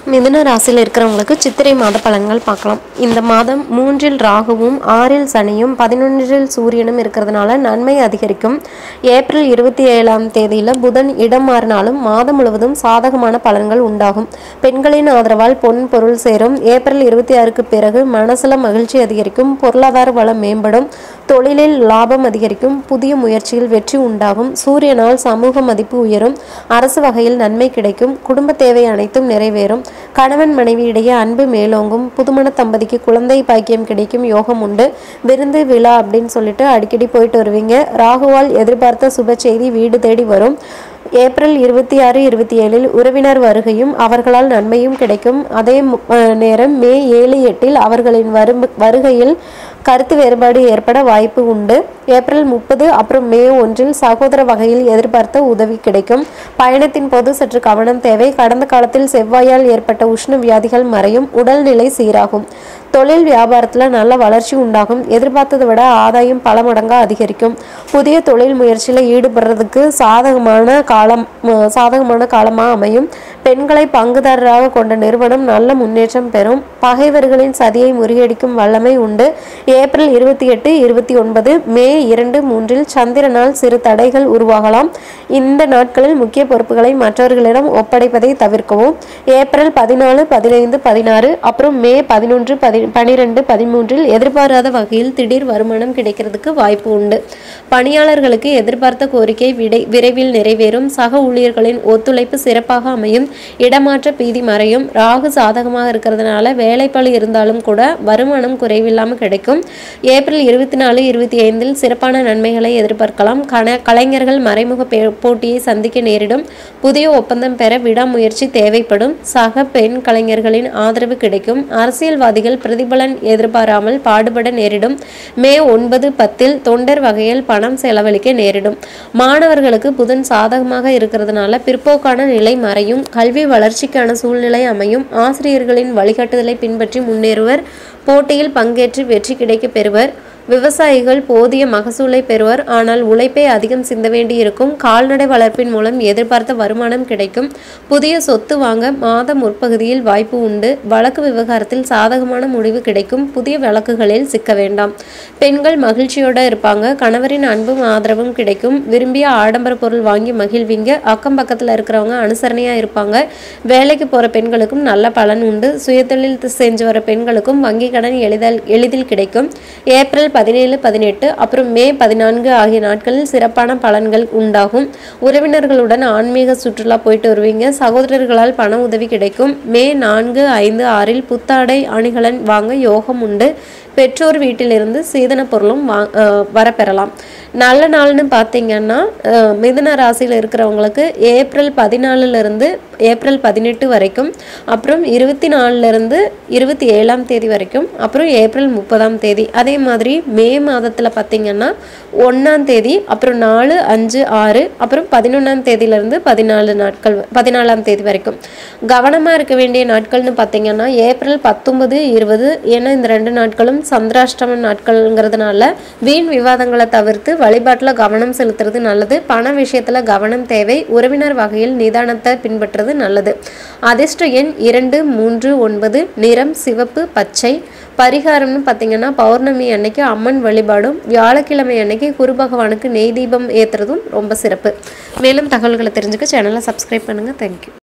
மிதுன ராசியில் இருக்கிறவங்களுக்கு சித்திரை மாத பலன்கள் பார்க்கலாம் இந்த மாதம் மூன்றில் ராகுவும் ஆறில் சனியும் பதினொன்றில் சூரியனும் இருக்கிறதுனால நன்மை அதிகரிக்கும் ஏப்ரல் இருபத்தி ஏழாம் தேதியில் புதன் இடம் மாறினாலும் மாதம் முழுவதும் சாதகமான பலன்கள் உண்டாகும் பெண்களின் ஆதரவால் பொன் பொருள் சேரும் ஏப்ரல் இருபத்தி ஆறுக்கு பிறகு மனசுல மகிழ்ச்சி அதிகரிக்கும் பொருளாதார வளம் மேம்படும் தொழிலில் லாபம் அதிகரிக்கும் புதிய முயற்சியில் வெற்றி உண்டாகும் சூரியனால் சமூக மதிப்பு உயரும் அரசு வகையில் நன்மை கிடைக்கும் குடும்ப தேவை அனைத்தும் நிறைவேறும் கணவன் மனைவியிடையே அன்பு மேலோங்கும் புதுமண தம்பதிக்கு குழந்தை பாக்கியம் கிடைக்கும் யோகம் உண்டு விருந்து விழா அப்படின்னு சொல்லிட்டு அடிக்கடி போயிட்டு வருவீங்க ராகுவால் எதிர்பார்த்த சுப செய்தி வீடு தேடி வரும் ஏப்ரல் இருபத்தி ஆறு இருபத்தி ஏழில் உறவினர் வருகையும் அவர்களால் நன்மையும் கிடைக்கும் அதே மு- அஹ் நேரம் மே ஏழு எட்டில் அவர்களின் வரும் வருகையில் கருத்து வேறுபாடு ஏற்பட வாய்ப்பு உண்டு ஏப்ரல் முப்பது அப்புறம் மே ஒன்றில் சகோதர வகையில் எதிர்பார்த்த உதவி கிடைக்கும் பயணத்தின் போது சற்று கவனம் தேவை கடந்த காலத்தில் செவ்வாயால் ஏற்பட்ட உஷ்ண வியாதிகள் மறையும் உடல்நிலை சீராகும் தொழில் வியாபாரத்தில் நல்ல வளர்ச்சி உண்டாகும் எதிர்பார்த்ததை விட ஆதாயம் பல மடங்கா அதிகரிக்கும் புதிய தொழில் முயற்சியில் ஈடுபடுறதுக்கு சாதகமான காலம் அஹ் சாதகமான காலமாக அமையும் பெண்களை பங்குதாரராக கொண்ட நிறுவனம் நல்ல முன்னேற்றம் பெறும் பகைவர்களின் சதியை முறியடிக்கும் வல்லமை உண்டு ஏப்ரல் இருபத்தி எட்டு இருபத்தி ஒன்பது மே இரண்டு மூன்றில் சந்திரனால் சிறு தடைகள் உருவாகலாம் இந்த நாட்களில் முக்கிய பொறுப்புகளை மற்றவர்களிடம் ஒப்படைப்பதை தவிர்க்கவும் ஏப்ரல் பதினாலு பதினைந்து பதினாறு அப்புறம் மே பதினொன்று பதி பனிரெண்டு பதிமூன்றில் எதிர்பாராத வகையில் திடீர் வருமானம் கிடைக்கிறதுக்கு வாய்ப்பு உண்டு பணியாளர்களுக்கு எதிர்பார்த்த கோரிக்கை விடை விரைவில் நிறைவேறும் சக ஊழியர்களின் ஒத்துழைப்பு சிறப்பாக அமையும் இடமாற்ற பீதி மறையும் ராகு சாதகமாக இருக்கிறதுனால வேலைப்பளு இருந்தாலும் கூட வருமானம் குறைவில்லாமல் கிடைக்கும் ஏப்ரல் இருபத்தி நாலு இருபத்தி ஐந்தில் சிறப்பான நன்மைகளை எதிர்பார்க்கலாம் கண கலைஞர்கள் மறைமுக பே- போட்டியை சந்திக்க நேரிடும் புதிய ஒப்பந்தம் பெற விடாமுயற்சி தேவைப்படும் சக பெண் கலைஞர்களின் ஆதரவு கிடைக்கும் அரசியல்வாதிகள் பிரதிபலன் எதிர்பாராமல் பாடுபட நேரிடும் மே ஒன்பது பத்தில் தொண்டர் வகையில் பணம் செலவழிக்க நேரிடும் மாணவர்களுக்கு புதன் சாதகமாக இருக்கிறதுனால பிற்போக்கான நிலை மறையும் கல்வி வளர்ச்சிக்கான சூழ்நிலை அமையும் ஆசிரியர்களின் வழிகாட்டுதலை பின்பற்றி முன்னேறுவர் போட்டியில் பங்கேற்று வெற்றி கிடைக்க பெறுவர் விவசாயிகள் போதிய மகசூலை பெறுவர் ஆனால் உழைப்பை அதிகம் சிந்த வேண்டியிருக்கும் கால்நடை வளர்ப்பின் மூலம் எதிர்பார்த்த வருமானம் கிடைக்கும் புதிய சொத்து வாங்க மாத முற்பகுதியில் வாய்ப்பு உண்டு வழக்கு விவகாரத்தில் சாதகமான முடிவு கிடைக்கும் புதிய வழக்குகளில் சிக்க வேண்டாம் பெண்கள் மகிழ்ச்சியோட இருப்பாங்க கணவரின் அன்பும் ஆதரவும் கிடைக்கும் விரும்பிய ஆடம்பர பொருள் வாங்கி மகிழ்வீங்க அக்கம் பக்கத்தில் இருக்கிறவங்க அனுசரணையா இருப்பாங்க வேலைக்கு போற பெண்களுக்கும் நல்ல பலன் உண்டு சுயதொழில் செஞ்சு வர பெண்களுக்கும் வங்கி கடன் எளிதில் எளிதில் கிடைக்கும் ஏப்ரல் பதினேழு பதினெட்டு அப்புறம் மே பதினான்கு ஆகிய நாட்களில் சிறப்பான பலன்கள் உண்டாகும் உறவினர்களுடன் ஆன்மீக சுற்றுலா போயிட்டு வருவீங்க சகோதரர்களால் பண உதவி கிடைக்கும் மே நான்கு ஐந்து ஆறில் புத்தாடை அணிகலன் வாங்க யோகம் உண்டு பெற்றோர் வீட்டிலிருந்து சீதன பொருளும் வா அஹ் வரப்பெறலாம் நல்ல நாள்னு பார்த்தீங்கன்னா அஹ் மிதுன ராசியில் இருக்கிறவங்களுக்கு ஏப்ரல் பதினாலுலேருந்து ஏப்ரல் பதினெட்டு வரைக்கும் அப்புறம் இருபத்தி நாலுலேருந்து இருபத்தி ஏழாம் தேதி வரைக்கும் அப்புறம் ஏப்ரல் முப்பதாம் தேதி அதே மாதிரி மே மாதத்தில் பார்த்தீங்கன்னா ஒன்றாம் தேதி அப்புறம் நாலு அஞ்சு ஆறு அப்புறம் பதினொன்றாம் தேதியிலேருந்து பதினாலு நாட்கள் பதினாலாம் தேதி வரைக்கும் கவனமாக இருக்க வேண்டிய நாட்கள்னு பார்த்தீங்கன்னா ஏப்ரல் பத்தொன்பது இருபது ஏன்னா இந்த ரெண்டு நாட்களும் சந்திராஷ்டம நாட்கள்ங்கிறதுனால வீண் விவாதங்களை தவிர்த்து வழிபாட்டில் கவனம் செலுத்துறது நல்லது பண விஷயத்தில் கவனம் தேவை உறவினர் வகையில் நிதானத்தை பின்பற்றுறது நல்லது அதிர்ஷ்ட எண் இரண்டு மூன்று ஒன்பது நிறம் சிவப்பு பச்சை பரிகாரம்னு பார்த்தீங்கன்னா பௌர்ணமி அன்னைக்கு அம்மன் வழிபாடும் வியாழக்கிழமை அன்னைக்கு குரு பகவானுக்கு நெய் தீபம் ஏற்றுறதும் ரொம்ப சிறப்பு மேலும் தகவல்களை தெரிஞ்சுக்க சேனலை சப்ஸ்கிரைப் பண்ணுங்கள் தேங்க்யூ